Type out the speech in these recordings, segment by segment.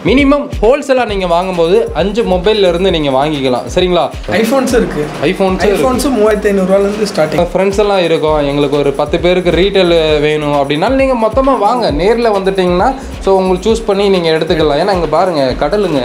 Minimum ஹோல்சேலாக நீங்கள் வாங்கும்போது அஞ்சு மொபைல்ல இருந்து நீங்கள் வாங்கிக்கலாம் சரிங்களா ஐஃபோன்ஸ் இருக்கு ஐஃபோன்ஸ் ஐஃபோன்ஸ் மூவாயிரத்தி ஐநூறுரூவாலேருந்து ஸ்டார்டிங் ஃப்ரெண்ட்ஸ் எல்லாம் இருக்கோம் எங்களுக்கு ஒரு பத்து பேருக்கு ரீட்டைல் வேணும் அப்படின்னாலும் நீங்கள் மொத்தமாக வாங்க நேரில் வந்துட்டிங்கன்னா ஸோ உங்களுக்கு சூஸ் பண்ணி நீங்கள் எடுத்துக்கலாம் ஏன்னா இங்கே பாருங்கள் கடலுங்க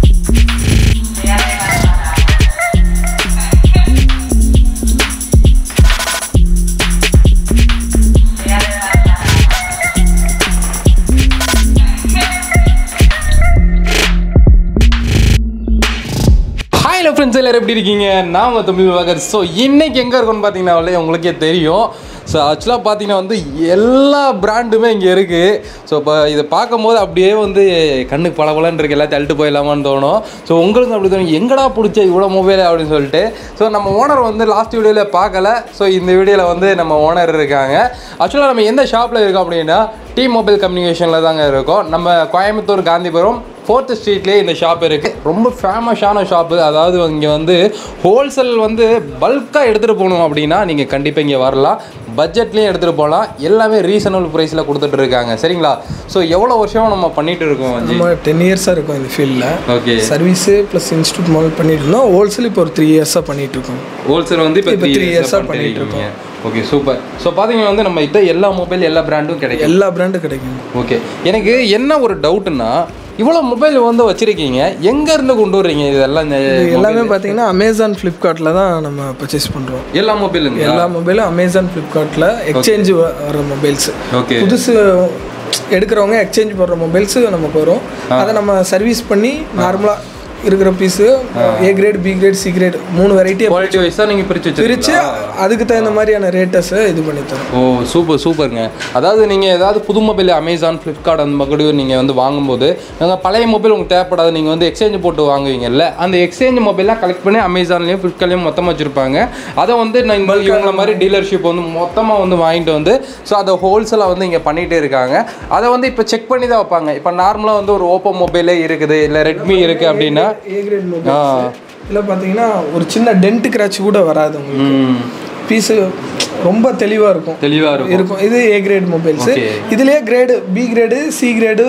ஹாய் ஹலோ ஃப்ரெண்ட்ஸ் எல்லாரும் எப்படி இருக்கீங்க நான் உங்கள் தமிழ் வாகர் ஸோ இன்னைக்கு எங்கே இருக்கோம்னு பார்த்தீங்கன்னா உங்களுக்கே தெரியும் ஸோ ஆக்சுவலாக பார்த்தீங்கன்னா வந்து எல்லா பிராண்டுமே இங்கே இருக்குது ஸோ இப்போ இதை பார்க்கும்போது அப்படியே வந்து கண்ணுக்கு பளபளன்னு இருக்கு எல்லாத்தையும் அழுட்டு போயிடலாமான்னு தோணும் ஸோ உங்களுக்கு அப்படி தோணும் எங்கடா பிடிச்ச இவ்வளோ மொபைல் அப்படின்னு சொல்லிட்டு ஸோ நம்ம ஓனர் வந்து லாஸ்ட் வீடியோவில் பார்க்கல ஸோ இந்த வீடியோவில் வந்து நம்ம ஓனர் இருக்காங்க ஆக்சுவலாக நம்ம எந்த ஷாப்பில் இருக்கோம் அப்படின்னா டி மொபைல் கம்யூனிகேஷனில் தாங்க இருக்கோம் நம்ம கோயம்புத்தூர் காந்திபுரம் ஃபோர்த் ஸ்ட்ரீட்லேயே இந்த ஷாப் இருக்குது ரொம்ப ஃபேமஸான ஷாப்பு அதாவது இங்கே வந்து ஹோல்சேல் வந்து பல்காக எடுத்துகிட்டு போகணும் அப்படின்னா நீங்கள் கண்டிப்பாக இங்கே வரலாம் பட்ஜெட்லேயும் எடுத்துகிட்டு போகலாம் எல்லாமே ரீசனபிள் ப்ரைஸில் கொடுத்துட்டு இருக்காங்க சரிங்களா ஸோ எவ்வளோ வருஷம் நம்ம பண்ணிட்டு இருக்கோம் அஜி நம்ம டென் இயர்ஸாக இருக்கும் இந்த ஃபீல்டில் okay service plus institute model பண்ணிட்டு இருந்தோம் ஹோல்சேல் இப்போ ஒரு த்ரீ இயர்ஸாக பண்ணிட்டு இருக்கோம் ஹோல்சேல் வந்து இப்போ இப்போ த்ரீ three இயர்ஸாக years-ஆ பண்ணிட்டு பண்ணிட்டு இருக்கீங்க ஓகே சூப்பர் ஸோ பார்த்தீங்கன்னா வந்து நம்ம இத்த எல்லா மொபைல் எல்லா பிராண்டும் கிடைக்கும் எல்லா பிராண்டும் கிடைக்கும் ஓகே எனக்கு என்ன ஒரு டவுட்னா இவ்வளோ மொபைல் வந்து வச்சிருக்கீங்க எங்க இருந்து கொண்டு வர்றீங்க இதெல்லாம் இந்த இது எல்லாமே பார்த்தீங்கன்னா அமேசான் ஃப்ளிப்கார்ட்டில் தான் நம்ம பர்ச்சேஸ் பண்ணுறோம் எல்லா மொபைலுங்க எல்லா மொபைலும் அமேசான் ஃப்ளிப்கார்ட்டில் எக்ஸ்சேஞ்ச் வர மொபைல்ஸ் ஓகே புதுசு எடுக்கிறவங்க எக்ஸ்சேஞ்ச் போடுற மொபைல்ஸ் நமக்கு வரும் அதை நம்ம சர்வீஸ் பண்ணி நார்மலாக இருக்கிற piece A grade B grade C grade மூணு வெரைட்டியை குவாலிட்டி வைஸாக நீங்கள் பிரித்து பிரித்து அதுக்கு தகுந்த மாதிரியான ரேட்டஸை இது பண்ணி தரோம் ஓ சூப்பர் சூப்பருங்க அதாவது நீங்கள் ஏதாவது புது மொபைல் அமேசான் ஃப்ளிப்கார்ட் அந்த மாதிரி நீங்கள் வந்து வாங்கும்போது நாங்கள் பழைய மொபைல் உங்களுக்கு தேவைப்படாது நீங்கள் வந்து எக்ஸ்சேஞ்ச் போட்டு வாங்குவீங்கல்ல அந்த எக்ஸ்சேஞ்ச் மொபைல்லாம் கலெக்ட் பண்ணி அமேசான்லேயும் ஃப்ளிப்கார்ட்லேயும் மொத்தமாக வச்சுருப்பாங்க அதை வந்து நான் இந்த மாதிரி இவங்கள மாதிரி டீலர்ஷிப் வந்து மொத்தமாக வந்து வாங்கிட்டு வந்து ஸோ அதை ஹோல்சேலாக வந்து இங்கே பண்ணிகிட்டே இருக்காங்க அதை வந்து இப்போ செக் பண்ணி தான் வைப்பாங்க இப்போ நார்மலாக வந்து ஒரு ஓப்போ மொபைலே இருக்குது இல்லை ரெட்மி இருக்குது அப்படின்னா ஏ கிரேட் மொபைல்ஸ் இதில் பார்த்தீங்கன்னா ஒரு சின்ன டென்ட் கிராச் கூட வராது உங்களுக்கு ம், பீஸு ரொம்ப தெளிவாக இருக்கும் தெளிவா இருக்கும் இருக்கும் இது ஏ கிரேட் மொபைல்ஸ் Okay. இதுலயே grade B grade C grade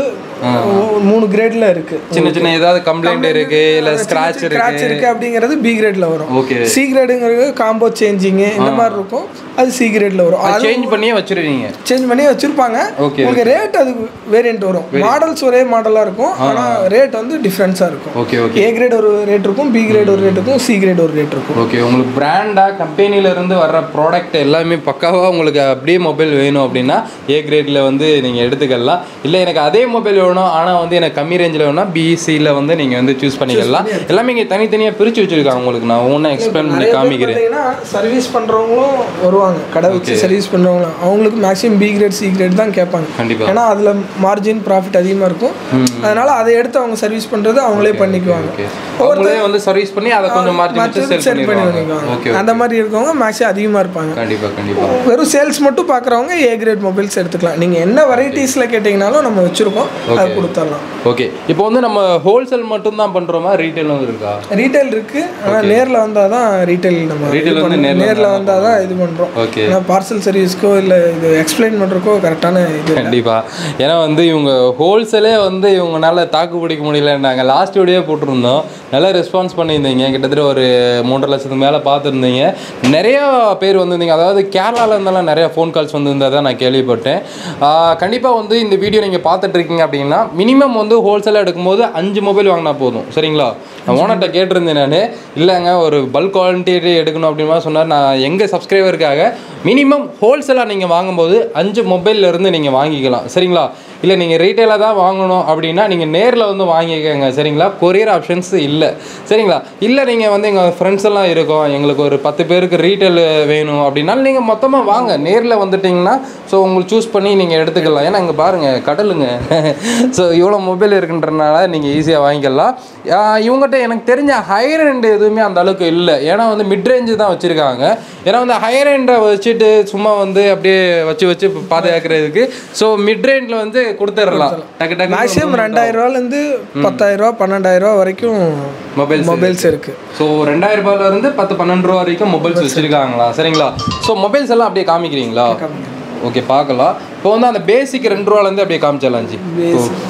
மூணு கிரேட்ல இருக்கு சின்ன சின்ன ஏதாவது கம்ப்ளைண்ட் இருக்கு இல்லை ஸ்க்ராட்ச் இருக்கு ஸ்கிராட்ச் இருக்கு அப்படிங்கிறது பி கிரேட்ல வரும் ஓகே சி கிரேடுங்கிறது காம்போ சேஞ்சிங் இந்த மாதிரி இருக்கும் அது சி கிரேட்ல வரும் அது சேஞ்ச் பண்ணியே வச்சிருவீங்க சேஞ்ச் பண்ணி வச்சிருப்பாங்க Okay, உங்களுக்கு ரேட் அது வேரியன்ட் வரும் மாடல்ஸ் ஒரே மாடலா இருக்கும் ஆனா ரேட் வந்து டிஃப்ரென்ஸா இருக்கும் ஓகே ஓகே ஏ கிரேட் ஒரு ரேட் இருக்கும் பி கிரேட் ஒரு ரேட் இருக்கும் சி கிரேட் ஒரு ரேட் இருக்கும் ஓகே உங்களுக்கு பிராண்டா கம்பெனில இருந்து வர்ற ப்ராடக்ட் எல்லாமே பக்காவா உங்களுக்கு அப்படியே மொபைல் வேணும் அப்படின்னா ஏ கிரேட்ல வந்து நீங்க எடுத்துக்கலாம் இல்ல எனக்கு அதே மொபைல் வேணும் ஆனா வந்து எனக்கு கம்மி ரேஞ்சில் வேணும்னா பிஇசியில் வந்து நீங்க வந்து சூஸ் பண்ணிக்கலாம் எல்லாமே இங்க தனித்தனியா பிரிச்சு வச்சிருக்காங்க உங்களுக்கு நான் ஒன்றா எக்ஸ்பிளைன் பண்ணி காமிக்கிறேன் பார்த்தீங்கன்னா சர்வீஸ் பண்றவங்களும் வருவாங்க கடை வச்சு சர்வீஸ் பண்றவங்களும் அவங்களுக்கு maximum B grade C grade தான் கேட்பாங்க கண்டிப்பா ஏன்னா அதுல மார்ஜின் ப்ராஃபிட் அதிகமா இருக்கும் அதனால அதை எடுத்து அவங்க சர்வீஸ் பண்றது அவங்களே பண்ணிக்குவாங்க ஓகே அவங்களே வந்து சர்வீஸ் பண்ணி அதை கொஞ்சம் மார்ஜின் வச்சு சேல் செல் பண்ணி பண்ணிடுவாங்க பண்ணிக்குவாங்க ஓகே அந்த மாதிரி இருக்கவங்க மேக்ஸிமம் அதிகமா இருப்பாங்க கண்டிப்பா கண்டிப்பா வெறும் சேல்ஸ் மட்டும் பார்க்குறவங்க ஏ கிரேட் மொபைல்ஸ் எடுத்துக்கலாம் நீங்கள் என்ன வெரைட்டிஸில் கேட்டிங்கனாலும் நம்ம வச்சுருக்கோம் அது கொடுத்துடலாம் ஓகே இப்போ வந்து நம்ம ஹோல்சேல் மட்டும் தான் பண்றோமா ரீட்டைலும் இருக்கா ரீட்டைல் இருக்கு ஆனால் நேரில் வந்தால் தான் ரீட்டைல் நம்ம Retail வந்து நேர்ல நேரில் வந்தால் தான் இது பண்ணுறோம் ஓகே ஏன்னா பார்சல் சர்வீஸ்க்கோ இல்லை இது எக்ஸ்பிளைன் பண்ணுறக்கோ கரெக்டான இது கண்டிப்பா ஏன்னா வந்து இவங்க ஹோல்சேலே வந்து இவங்கனால தாக்கு பிடிக்க முடியலன்னாங்க லாஸ்ட் வீடியோ போட்டிருந்தோம் நல்லா ரெஸ்பான்ஸ் பண்ணியிருந்தீங்க கிட்டத்தட்ட ஒரு மூன்றரை லட்சத்துக்கு மேலே பார்த்துருந்தீங்க நிறைய பேர் வந்திருந்தீங்க அதாவது கேரளால இருந்தெல்லாம் நிறைய ஃபோன் கால்ஸ் வந்திருந்ததா நான் கேள்விப்பட்டேன் கண்டிப்பாக வந்து இந்த வீடியோ நீங்கள் பார்த்துட்டு இருக்கீங்க அப்படின்னா மினிமம் வந்து ஹோல்சேலாக எடுக்கும்போது அஞ்சு மொபைல் வாங்கினா போதும் சரிங்களா நான் ஓனர்கிட்ட கேட்டிருந்தேன் நான் இல்லைங்க ஒரு பல்க் குவாலிட்டி எடுக்கணும் அப்படின்னு மாதிரி சொன்னார் நான் எங்கள் சப்ஸ்கிரைபருக்காக மினிமம் ஹோல்சேலாக நீங்கள் வாங்கும்போது அஞ்சு மொபைல்ல இருந்து நீங்கள் வாங்கிக்கலாம் சரிங்களா இல்லை நீங்கள் ரீட்டைலாக தான் வாங்கணும் அப்படின்னா நீங்கள் நேரில் வந்து வாங்கிக்கோங்க சரிங்களா கொரியர் ஆப்ஷன்ஸ் இல்லை சரிங்களா இல்லை நீங்கள் வந்து எங்கள் ஃப்ரெண்ட்ஸ் எல்லாம் இருக்கோம் எங்களுக்கு ஒரு பத்து பேருக்கு ரீட்டைல் வேணும் அப்படின்னாலும் நீங்கள் மொத்தமாக வாங்க நேரில் வந்துட்டிங்கன்னா ஸோ உங்களுக்கு சூஸ் பண்ணி நீங்கள் எடுத்துக்கலாம் ஏன்னா இங்கே பாருங்கள் கடலுங்க ஸோ இவ்வளோ மொபைல் இருக்குன்றனால நீங்கள் ஈஸியாக வாங்கிக்கலாம் ஆஹ் இவங்ககிட்ட எனக்கு தெரிஞ்ச ஹையர் எண்ட் எதுவுமே அந்த அளவுக்கு இல்லை ஏன்னா வந்து மிட் ரேஞ்சு தான் வச்சுருக்காங்க ஏன்னா வந்து ஹையர் எண்டை வச்சுட்டு சும்மா வந்து அப்படியே வச்சு வச்சு பாதுகாக்கிறதுக்கு ஸோ மிட் ரேஞ்சில் வந்து கொடுத்துடலாம் டக்கு டக்கு மேக்ஸிமம் ரெண்டாயிரம் ரூபாலேருந்து பத்தாயிரம் ரூபா பன்னெண்டாயிரம் ரூபா வரைக்கும் மொபைல்ஸ் மொபைல்ஸ் இருக்கு ஸோ ரெண்டாயிரம் ரூபாயில இருந்து பத்து பன்னெண்டு ரூபா வரைக்கும் மொபைல்ஸ் வச்சிருக்காங்களா சரிங்களா ஸோ மொபைல்ஸ் எல்லாம் அப்படியே காமிக்கிறீங்களா ஓகே பார்க்கலாம் இப்போ வந்து அந்த பேசிக் ரெண்டு ரூபாலேருந்து அப்படியே காமிச்சிடலாம் ஜி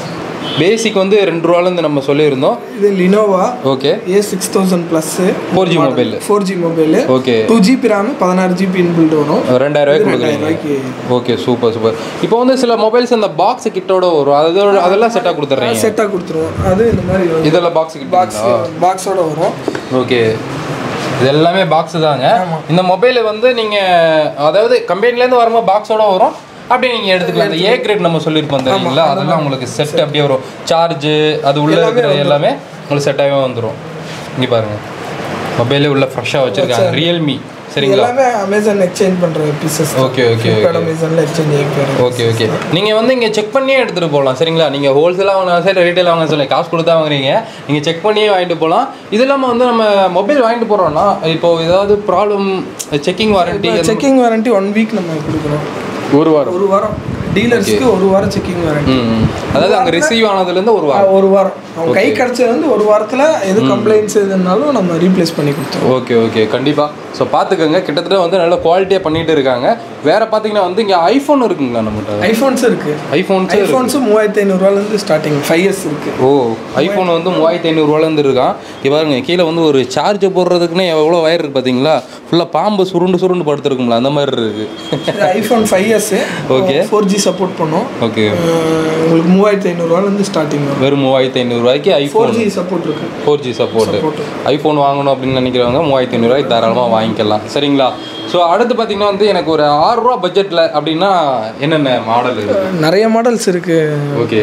பேசிக் வந்து ரெண்டு ரூபாலேருந்து நம்ம சொல்லியிருந்தோம் இது Lenovo okay A six thousand plus four G mobile four G mobile okay two GB RAM பதினாறு ஜிபி இன்பில்ட் வரும் ரெண்டாயிரம் ரூபாய்க்கு கொடுக்குறீங்க ரூபாய்க்கு ஓகே சூப்பர் சூப்பர் இப்போ வந்து சில மொபைல்ஸ் அந்த பாக்ஸ் கிட்டோட வரும் அதோட அதெல்லாம் செட்டாக கொடுத்துட்றீங்க செட்டாக கொடுத்துருவோம் அது இந்த மாதிரி வந்து இதெல்லாம் பாக்ஸ் கிட்ட பாக்ஸ் பாக்ஸோட வரும் ஓகே இது எல்லாமே பாக்ஸ் தாங்க இந்த மொபைல் வந்து நீங்கள் அதாவது கம்பெனிலேருந்து வரும்போது பாக்ஸோட வரும் அப்படியே நீங்கள் எடுத்துக்கலாம் இந்த ஏ கிரேட் நம்ம சொல்லியிருப்போம் தெரியுங்களா அதெல்லாம் உங்களுக்கு செட் அப்படியே வரும் சார்ஜு அது உள்ளே இருக்கிற எல்லாமே உங்களுக்கு செட்டாகவே வந்துடும் இங்கே பாருங்கள் மொபைலே உள்ள ஃப்ரெஷ்ஷாக வச்சுருக்காங்க ரியல்மி சரிங்களா எல்லாமே அமேசான் எக்ஸ்சேஞ்ச் பண்ணுற பீசஸ் ஓகே ஓகே அமேசானில் எக்ஸ்சேஞ்ச் ஆகிப்பாரு ஓகே ஓகே நீங்கள் வந்து இங்கே செக் பண்ணியே எடுத்துகிட்டு போகலாம் சரிங்களா நீங்கள் ஹோல்சேலாக வாங்கினா சரி ரீட்டைல் வாங்க சொல்லி காசு கொடுத்தா வாங்குறீங்க நீங்கள் செக் பண்ணியே வாங்கிட்டு போகலாம் இது இல்லாமல் வந்து நம்ம மொபைல் வாங்கிட்டு போகிறோம்னா இப்போ ஏதாவது problem checking warranty checking warranty one week நம்ம கொடுக்குறோம் ஒரு வாரம் ஒரு வாரம் டீலர்ஸ்க்கு ஒரு வாரம் செக்கிங் வாரண்டி ம் ம். அதாவது அங்கே ரிசீவ் ஆனதுலேருந்து ஒரு வாரம் ஒரு வாரம் அவங்க கை கிடச்சது வந்து ஒரு வாரத்தில் எது கம்ப்ளைண்ட்ஸ் எதுனாலும் நம்ம ரீப்ளேஸ் பண்ணி கொடுத்துருவோம் ஓகே ஓகே கண்டிப்பாக ஸோ பார்த்துக்கோங்க கிட்டத்தட்ட வந்து நல்ல குவாலிட்டியாக பண்ணிட்டு இருக்காங்க வேற பார்த்தீங்கன்னா வந்து இங்கே ஐஃபோன் இருக்குங்களா நம்மகிட்ட ஐஃபோன்ஸ் இருக்கு ஐஃபோன்ஸ் ஐஃபோன்ஸும் மூவாயிரத்தி ஐநூறுரூவாலேருந்து ஸ்டார்டிங் ஃபைவ் இயர்ஸ் இருக்கு ஓ ஐஃபோன் வந்து மூவாயிரத்தி ஐநூறுரூவாலேருந்து இருக்கான் இங்கே பாருங்க கீழே வந்து ஒரு சார்ஜ் போடுறதுக்குன்னே எவ்வளோ வயர் இருக்குது பார்த்தீங்களா ஃபுல்லாக பாம்பு சுருண்டு சுருண்டு படுத்துருக்கும்ல அந்த மாதிரி இருக்குது iPhone five years Okay. Four G support பண்ணும் ஓகே அஹ் உங்களுக்கு மூவாயிரத்தி ஐநூறுரூவாலேருந்து ஸ்டார்டிங் வரும் வெறும் மூவாயிரத்தி ஐநூறுரூவாய்க்கு ஐஃபோன் ஃபோர் ஜி சப்போர்ட் இருக்கு ஃபோர் ஜி சப்போர்ட் ஐஃபோன் வாங்கணும் அப்படின்னு நினைக்கிறவங்க மூவாயிரத்தி ஐநூறுரூவாய்க்கு தாராளமாக வாங்கிக்கலாம் சரிங்களா ஸோ அடுத்து பார்த்தீங்கன்னா வந்து எனக்கு ஒரு ஆறுரூவா பட்ஜெட்டில் அப்படின்னா என்னென்ன மாடல் இருக்குது நிறைய மாடல்ஸ் இருக்கு ஓகே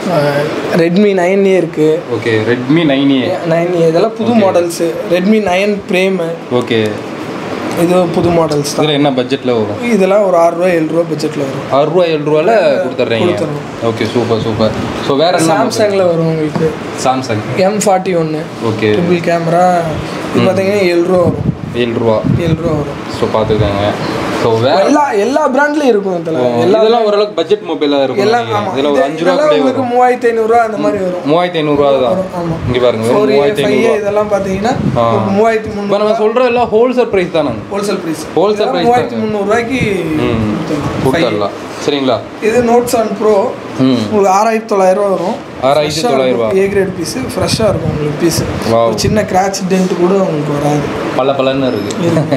ரெட்மி நைன் ஏ இருக்கு okay Redmi nine A nine A இதெல்லாம் புது models Redmi nine prime okay இது புது மாடல்ஸ் தான் இதில் என்ன பட்ஜெட்டில் வரும் இதெல்லாம் ஒரு ஆறு ரூபா ஏழு ரூபா பட்ஜெட்டில் வரும் ஆறு ரூபா ஏழு ரூபால கொடுத்துட்றீங்க ஓகே சூப்பர் சூப்பர் ஸோ வேற என்ன சாம்சங்கில் வரும் உங்களுக்கு சாம்சங் எம் ஃபார்ட்டி ஒன்று ஓகே ட்ரிபிள் கேமரா இது பார்த்தீங்கன்னா ஏழு ரூபா வரும் ஏழு ரூபா ஏழு ரூபா வரும் ஸோ பார்த்துக்கோங்க ஸோ வேற எல்லா எல்லா பிராண்ட்லையும் இருக்கும் இதில் இதெல்லாம் ஓரளவுக்கு பட்ஜெட் மொபைலாக இருக்கும் எல்லாம் நினைக்கிறேன். ஆமாம் இதுல ஒரு அஞ்சு ரூபா இதெல்லாம் உங்களுக்கு மூவாயிரத்தி ஐநூறுரூவா அந்த மாதிரி வரும் மூவாயிரத்தி ஐநூறுரூவா தான் ஆமாம் இங்கே பாருங்க வெறும் ஃபோர் மூவாயிரத்தி ஃபைவ் ஐநூறுரூவா இதெல்லாம் பார்த்தீங்கன்னா உங்களுக்கு மூவாயிரத்தி இப்போ முந்நூறு நம்ம சொல்கிற எல்லாம் ஹோல்சேல் ப்ரைஸ் தானே ஹோல்சேல் ப்ரைஸ் Wholesale price மூவாயிரத்தி முந்நூறுரூவாய்க்கு ம் கொடுத்துடலாம் சரிங்களா இது நோட் செவன் ப்ரோ ம் உங்களுக்கு ஆறாயிரத்தி தொள்ளாயிரம் ரூபா வரும் ஆறாயிரத்தி தொள்ளாயிரம் ரூபா ஏ கிரேட் பீஸ் ஃப்ரெஷ்ஷாக இருக்கும் உங்களுக்கு பீஸ் Wow. ஒரு சின்ன கிராச் டென்ட் கூட உங்களுக்கு வராது பல பலன்னு இருக்கு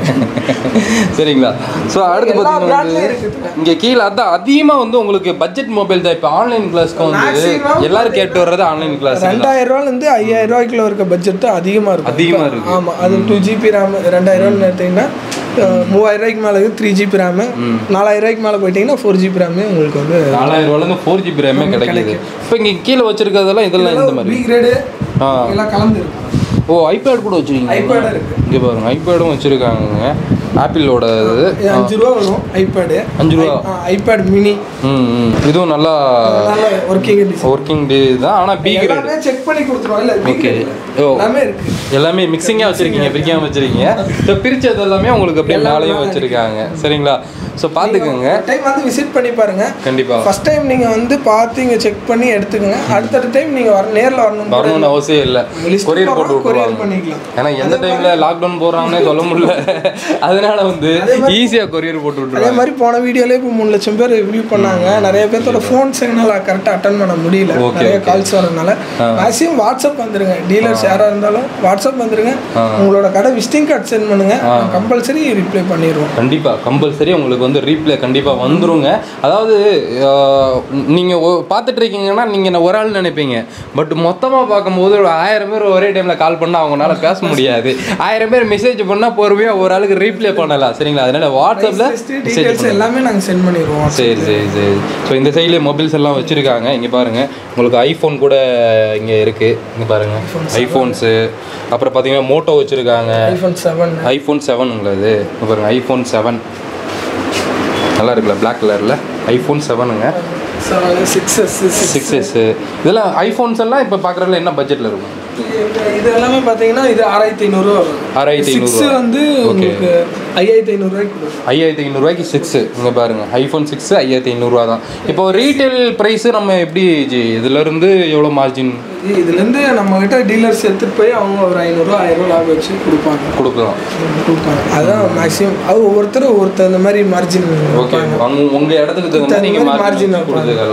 சரிங்களா ஸோ அடுத்து எல்லா பார்த்தீங்கன்னா பிராண்ட்லையும் வந்து இருக்குது இங்கே கீழே அதான் அதிகமாக வந்து உங்களுக்கு பட்ஜெட் மொபைல் தான் இப்போ ஆன்லைன் கிளாஸ்க்கு வந்து Maximum எல்லாரும் கேட்டு வர்றது ஆன்லைன் கிளாஸ் ரெண்டாயிரம் ரூபாலேருந்து ஐயாயிரம் ரூபாய்க்குள்ள இருக்க பட்ஜெட் அதிகமாக இருக்கும் அதிகமாக இருக்கு ஆமாம் அது டூ ஜிபி ரேம் ரெண்டாயிரம் ரூபான்னு எடுத்தீங்கன்னா அஹ், மூவாயிரம் ரூபாய்க்கு மேலே த்ரீ ஜிபி ரேமு நாலாயிரம் ரூபாய்க்கு மேலே போயிட்டீங்கன்னா ஃபோர் ஜிபி ரேமு உங்களுக்கு வந்து நாலாயிரம் ரூபாலேருந்து ஃபோர் ஜிபி ரேமே கிடைக்குது இப்போ இங்கே கீழே வச்சிருக்கிறதெல்லாம் இதெல்லாம் இந்த மாதிரி பி கிரேடு ஆ எல்லாம் கலந்து இருக்கும் ஓ ஐபேட் கூட வச்சிருக்கீங்க ஐபேட் இருக்கு இங்கே பாருங்க ஐபேடும் வச்சிருக்காங்க ஆப்பிளோட இது இது அஞ்சு ரூபா வரும் ஐபேடு அஞ்சு ரூபா ஐபேட் மினி ம் ம் இதுவும் நல்லா நல்ல ஒர்க்கிங் டிசைன் ஒர்க்கிங் டே தான் ஆனால் பி கிரேட் எல்லாமே செக் பண்ணி கொடுத்துருவோம் இல்லை B ஓகே grade. ஓ எல்லாமே இருக்கு எல்லாமே மிக்சிங்காக வச்சிருக்கீங்க பிரிக்காம வச்சிருக்கீங்க ஸோ பிரிச்சது எல்லாமே உங்களுக்கு அப்படியே மேலேயும் வச்சிருக்காங்க சரிங்களா ஸோ பார்த்துக்கோங்க டைம் வந்து விசிட் பண்ணி பாருங்க கண்டிப்பா ஃபர்ஸ்ட் டைம் நீங்க வந்து பார்த்து இங்க செக் பண்ணி எடுத்துக்கங்க அடுத்த டைம் நீங்க வர நேர்ல வரணும் வரணும்னு அவசியம் இல்லை கொரியர் போட்டு கொரியர் விட்டுருவாங்க பண்ணிக்கலாம் ஏன்னா எந்த டைம்ல லாக்டவுன் போடுறாங்கன்னே சொல்ல முடியல அதனால வந்து ஈஸியாக கொரியர் போட்டு அதே விட்டுருவாங்க மாதிரி போன வீடியோல இப்போ மூணு லட்சம் பேர் ரிவ்யூ பண்ணாங்க நிறைய பேர்த்தோட ஃபோன்ஸ் எங்களால் கரெக்டாக அட்டன் பண்ண முடியல Okay, நிறைய okay. கால்ஸ் வரதுனால மேக்ஸிமம் வாட்ஸ்அப் வந்துருங்க டீலர்ஸ் யாராக இருந்தாலும் வாட்ஸ்அப் வந்துருங்க உங்களோட கடை விசிட்டிங் கார்டு சென்ட் பண்ணுங்க கம்பல்சரி ரிப்ளை பண்ணிடுவோம் கண்டிப்பாக கம்பல்சரி உங்களுக்கு வந்து ரீப்ளே கண்டிப்பாக வந்துருங்க அதாவது நீங்கள் பார்த்துட்டு இருக்கீங்கன்னா நீங்கள் ஒரு ஆள் நினைப்பீங்க பட் மொத்தமாக பார்க்கும்போது ஒரு ஆயிரம் பேர் ஒரே டைமில் கால் பண்ணால் அவங்களால பேச முடியாது ஆயிரம் பேர் மெசேஜ் பண்ணால் பொறுமையாக ஒரு ஆளுக்கு ரீப்ளே பண்ணலாம் சரிங்களா அதனால வாட்ஸ்அப்பில் மெசேஜ் டீட்டெயில்ஸ் எல்லாமே நாங்கள் சென்ட் பண்ணிடுவோம் சரி சரி சரி ஸோ இந்த சைட்லேயே மொபைல்ஸ் எல்லாம் வச்சுருக்காங்க இங்கே பாருங்கள் உங்களுக்கு ஐஃபோன் கூட இங்கே இருக்குது இங்கே பாருங்கள் ஐஃபோன்ஸு அப்புறம் பார்த்தீங்கன்னா மோட்டோ வச்சுருக்காங்க ஐஃபோன் செவன் ஐஃபோன் செவனுங்களா இது இங்க பாருங்க ஐஃபோன் செவன் நல்லா இருக்குல்ல Black கலரில் ஐஃபோன் செவனுங்க seven six S six S இதெல்லாம் ஐஃபோன்ஸ் எல்லாம் இப்போ பார்க்குறதுல என்ன பட்ஜெட்டில் இருக்கும் இது எல்லாமே பார்த்தீங்கன்னா இது ஆறாயிரத்தி ஐநூறுரூவா வரும் ஆறாயிரத்தி சிக்ஸ் ஐநூறுரூவா வந்து உங்களுக்கு ஐயாயிரத்தி ஐநூறுரூவாய்க்கு வரும் ஐயாயிரத்தி ஐநூறுரூவாய்க்கு சிக்ஸு இங்கே பாருங்க ஐஃபோன் சிக்ஸு ஐயாயிரத்தி ஐநூறுரூவா தான் இப்போ ரீட்டைல் ப்ரைஸு நம்ம எப்படி ஜி இதுலேருந்து எவ்வளோ மார்ஜின் இது- இதுலேருந்து நம்ம கிட்ட டீலர்ஸ் எடுத்துகிட்டு போய் அவங்க ஒரு ஐநூறுரூவா ஆயிரம் ரூபா லாபம் வச்சு கொடுப்பாங்க கொடுக்கலாம் கொடுப்பாங்க அதான் மேக்ஸிமம் அது ஒவ்வொருத்தரும் ஒவ்வொருத்தர் இந்த மாதிரி மார்ஜின் ஓகே உங்க உங்கள் இடத்துக்கு தகுந்த மாதிரி நீங்கள் margin மார்ஜின் வைப்பாங்க. கொடுத்துக்கலாம்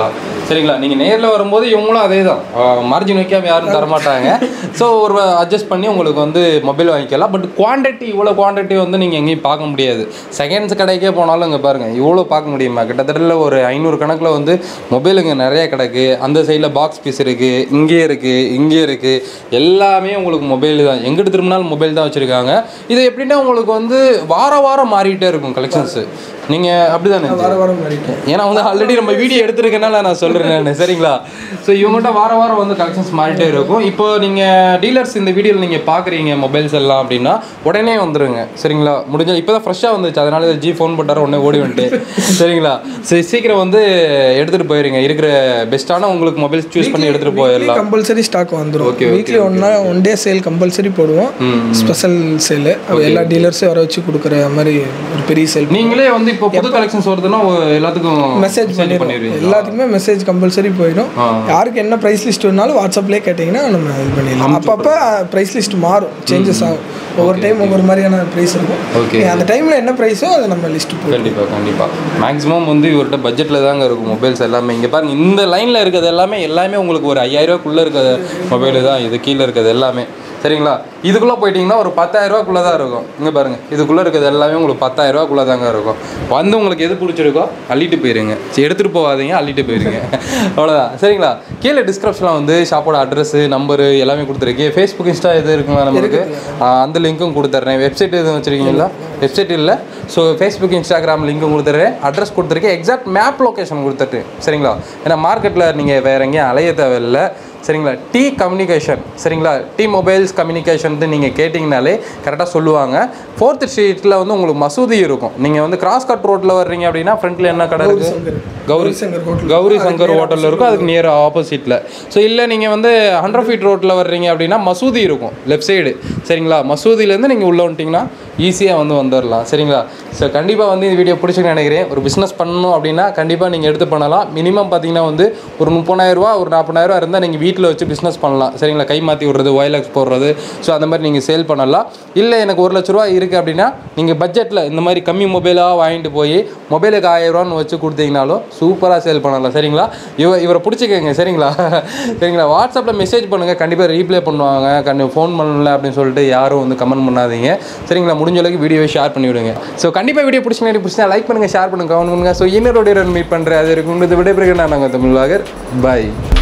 சரிங்களா நீங்கள் நேரில் வரும்போது இவங்களும் அதே தான் மார்ஜின் வைக்காம யாரும் தரமாட்டாங்க ஸோ ஒரு அட்ஜஸ்ட் பண்ணி உங்களுக்கு வந்து மொபைல் வாங்கிக்கலாம் பட் குவான்டிட்டி இவ்வளோ குவான்டிட்டி வந்து நீங்கள் எங்கேயும் பார்க்க முடியாது செகண்ட்ஸ் கடைக்கே போனாலும் இங்கே பாருங்கள் இவ்வளோ பார்க்க முடியுமா கிட்டத்தட்ட ஒரு ஐநூறு கணக்கில் வந்து மொபைலுங்க நிறைய கிடக்கு அந்த சைடில் பாக்ஸ் பீஸ் இருக்குது இங்கே இருக்குது இங்கே இருக்குது எல்லாமே உங்களுக்கு மொபைல் தான் எங்கிட்டு திரும்பினாலும் மொபைல் தான் வச்சுருக்காங்க இது எப்படின்னா உங்களுக்கு வந்து வார வாரம் மாறிட்டே இருக்கும் கலெக்ஷன்ஸு நீங்கள் அப்படி தானே வார வாரம் மாறிட்டேன் ஏன்னா வந்து ஆல்ரெடி நம்ம வீடியோ எடுத்திருக்கனால நான் சொல்கிறேன் நான் சரிங்களா ஸோ இவங்ககிட்ட வார வாரம் வந்து கலெக்ஷன்ஸ் மாறிட்டே இருக்கும் இப்போ நீங்கள் டீலர்ஸ் இந்த வீடியோவில் நீங்கள் பார்க்குறீங்க மொபைல்ஸ் எல்லாம் அப்படின்னா உடனே வந்துருங்க சரிங்களா முடிஞ்ச இப்போ தான் ஃப்ரெஷ்ஷாக வந்துச்சு அதனால ஜி ஃபோன் போட்டார் உடனே ஓடி வந்துட்டு சரிங்களா சரி சீக்கிரம் வந்து எடுத்துகிட்டு போயிருங்க இருக்கிற பெஸ்ட்டான உங்களுக்கு மொபைல்ஸ் சூஸ் பண்ணி எடுத்துகிட்டு போயிடலாம் கம்பல்சரி ஸ்டாக் வந்துடும் Okay, okay, வீக்லி ஒன்னா ஒன் டே சேல் கம்பல்சரி போடுவோம் ஸ்பெஷல் சேல் எல்லா டீலர்ஸும் வர வச்சு கொடுக்குற மாதிரி ஒரு பெரிய சேல் நீங்களே வந்து இப்போ புது கலெக்ஷன்ஸ் வருதுன்னா ஒ- எல்லாத்துக்கும் மெசேஜ் பண்ணிடுவீங்க பண்ணிடுவோம் எல்லாத்துக்குமே மெசேஜ் கம்பல்சரி போயிடும் ஆ. யாருக்கு என்ன ப்ரைஸ் லிஸ்ட் வேணாலும் வாட்ஸ்அப்லேயே கேட்டிங்கன்னா நம்ம இது பண்ணிடலாம் அப்பப்போ ப்ரைஸ் லிஸ்ட் மாறும் சேஞ்சஸ் ஆகும் ஒவ்வொரு டைம் ஒவ்வொரு மாதிரியான ப்ரைஸ் இருக்கும் Okay. நீங்க அந்த டைமில் என்ன ப்ரைஸோ அதை நம்ம லிஸ்ட் போடுவோம் கண்டிப்பாக கண்டிப்பாக மேக்ஸிமம் வந்து இவர்கிட்ட பட்ஜெட்டில் தாங்க இருக்கும் மொபைல்ஸ் எல்லாமே இங்கே பாருங்க இந்த லைனில் இருக்கிறது எல்லாமே எல்லாமே உங்களுக்கு ஒரு ஐயாயிரரூவாக்குள்ளே இருக்கிற மொபைலு தான் இது கீழே இருக்கிறது எல்லாமே சரிங்களா இதுக்குள்ளே போயிட்டீங்கன்னா ஒரு பத்தாயிரரூவாக்குள்ளே தான் இருக்கும் இங்கே பாருங்கள் இதுக்குள்ளே இருக்கிறது எல்லாமே உங்களுக்கு பத்தாயிரரூவாக்குள்ளே தாங்க இருக்கும் வந்து உங்களுக்கு எது பிடிச்சிருக்கோ அள்ளிட்டு போயிருங்க சரி எடுத்துகிட்டு போகாதீங்க அள்ளிட்டு போயிருங்க அவ்வளோதான் சரிங்களா கீழே டிஸ்கிரிப்ஷனில் வந்து ஷாப்போட அட்ரஸ் நம்பரு எல்லாமே கொடுத்துருக்கு ஃபேஸ்புக் இன்ஸ்டா எது இருக்குங்களா நம்மளுக்கு ஆ, அந்த லிங்க்கும் கொடுத்துட்றேன் வெப்சைட் எதுவும் வச்சுருக்கீங்களா வெப்சைட் இல்லை ஸோ ஃபேஸ்புக் இன்ஸ்டாகிராம் லிங்க்கும் கொடுத்துட்றேன் அட்ரஸ் கொடுத்துருக்கேன் எக்ஸாக்ட் மேப் லொக்கேஷன் கொடுத்துட்டு சரிங்களா ஏன்னா மார்க்கெட்டில் நீங்கள் வேற எங்கேயும் அலைய தேவையில்லை சரிங்களா டி கம்யூனிகேஷன் சரிங்களா டி மொபைல்ஸ் கம்யூனிகேஷன் நீங்கள் கேட்டிங்கனாலே கரெக்டாக சொல்லுவாங்க ஃபோர்த் ஸ்ட்ரீட்டில் வந்து உங்களுக்கு மசூதி இருக்கும் நீங்கள் வந்து கிராஸ் கட் ரோட்டில் வர்றீங்க அப்படின்னா ஃப்ரண்ட்டில் என்ன கடை இருக்குது கௌரி சங்கர் ஹோட்டல் கௌரி சங்கர் ஹோட்டலில் இருக்கும் அதுக்கு நியர் ஆப்போசிட்டில் ஸோ இல்லை நீங்கள் வந்து ஹண்ட்ரட் ஃபீட் ரோட்டில் வர்றீங்க அப்படின்னா மசூதி இருக்கும் லெஃப்ட் சைடு சரிங்களா மசூதியிலேருந்து நீங்கள் உள்ளே வந்துட்டிங்கன்னா ஈஸியாக வந்து வந்துடலாம் சரிங்களா ஸோ கண்டிப்பாக வந்து இந்த வீடியோ பிடிச்சின்னு நினைக்கிறேன் ஒரு பிஸ்னஸ் பண்ணணும் அப்படின்னா கண்டிப்பாக நீங்கள் எடுத்து பண்ணலாம் மினிமம் பார்த்தீங்கன்னா வந்து ஒரு முப்பதாயிரரூவா ஒரு நாற்பதாயிரரூவா இருந்தால் நீங்கள் வீட்டில் வச்சு பிஸ்னஸ் பண்ணலாம் சரிங்களா கை மாற்றி விடுறது ஒயலக்ஸ் போடுறது ஸோ அந்த மாதிரி நீங்கள் சேல் பண்ணலாம் இல்லை எனக்கு ஒரு லட்ச ரூபா இருக்குது அப்படின்னா நீங்கள் பட்ஜெட்டில் இந்த மாதிரி கம்மி மொபைலாக வாங்கிட்டு போய் மொபைலுக்கு ஆயிரம் ரூபான்னு வச்சு கொடுத்தீங்கனாலும் சூப்பராக சேல் பண்ணலாம் சரிங்களா இவ இவரை பிடிச்சிக்கங்க சரிங்களா சரிங்களா வாட்ஸ்அப்பில் மெசேஜ் பண்ணுங்கள் கண்டிப்பாக ரீப்ளே பண்ணுவாங்க கண்டி ஃபோன் பண்ணல அப்படின்னு சொல்லிட்டு யாரும் வந்து கமெண்ட் பண்ணாதீங்க சரிங்களா முடிஞ்ச அளவுக்கு வீடியோவை ஷேர் பண்ணி விடுங்க ஸோ கண்டிப்பாக வீடியோ பிடிச்சிங்க பிடிச்சா லைக் பண்ணுங்கள் ஷேர் பண்ணுங்கள் கமெண்ட் பண்ணுங்கள் ஸோ இன்னொரு மீட் பண்ணுறேன் அது இருக்கும் விடைபெறுகிறேன் நான் நாங்கள் தமிழ் பாய்